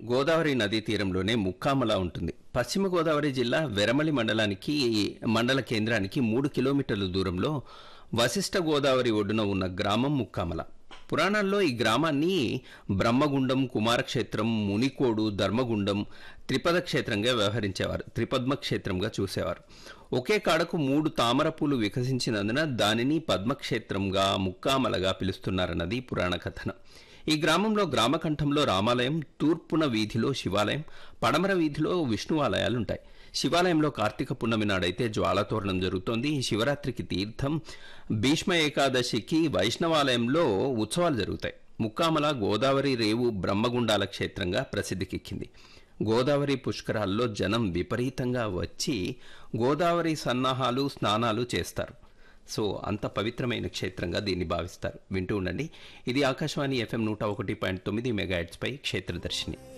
గోదావరి నదీ తీరంలోనే ముక్కామల ఉంటుంది పశ్చిమ గోదావరి జిల్లా వెరమలి మండలానికి మండల కేంద్రానికి మూడు కిలోమీటర్ల దూరంలో వశిష్ఠ గోదావరి ఒడ్డున ఉన్న గ్రామం ముక్కామల పురాణాల్లో ఈ గ్రామాన్ని బ్రహ్మగుండం కుమారక్షేత్రం మునికోడు ధర్మగుండం త్రిపద క్షేత్రంగా వ్యవహరించేవారు త్రిపద్మ క్షేత్రంగా చూసేవారు ఒకే కాడకు మూడు తామర పూలు వికసించినందున దానిని పద్మక్షేత్రంగా ముక్కామలగా పిలుస్తున్నారన్నది పురాణ కథనం ఈ గ్రామంలో గ్రామకంఠంలో రామాలయం తూర్పున వీధిలో శివాలయం పడమర వీధిలో విష్ణు ఆలయాలుంటాయి శివాలయంలో కార్తీక పున్నమి నాడైతే జ్వాలతోరణం జరుగుతోంది ఈ శివరాత్రికి తీర్థం భీష్మ ఏకాదశికి వైష్ణవాలయంలో ఉత్సవాలు జరుగుతాయి ముక్కామల గోదావరి రేవు బ్రహ్మగుండాల క్షేత్రంగా ప్రసిద్ధికెక్కింది గోదావరి పుష్కరాల్లో జనం విపరీతంగా వచ్చి గోదావరి సన్నాహాలు స్నానాలు చేస్తారు సో అంత పవిత్రమైన క్షేత్రంగా దీన్ని భావిస్తారు వింటూ ఉండండి ఇది ఆకాశవాణి ఎఫ్ఎం నూట ఒకటి పాయింట్ తొమ్మిది మెగాహెట్స్పై క్షేత్రదర్శిని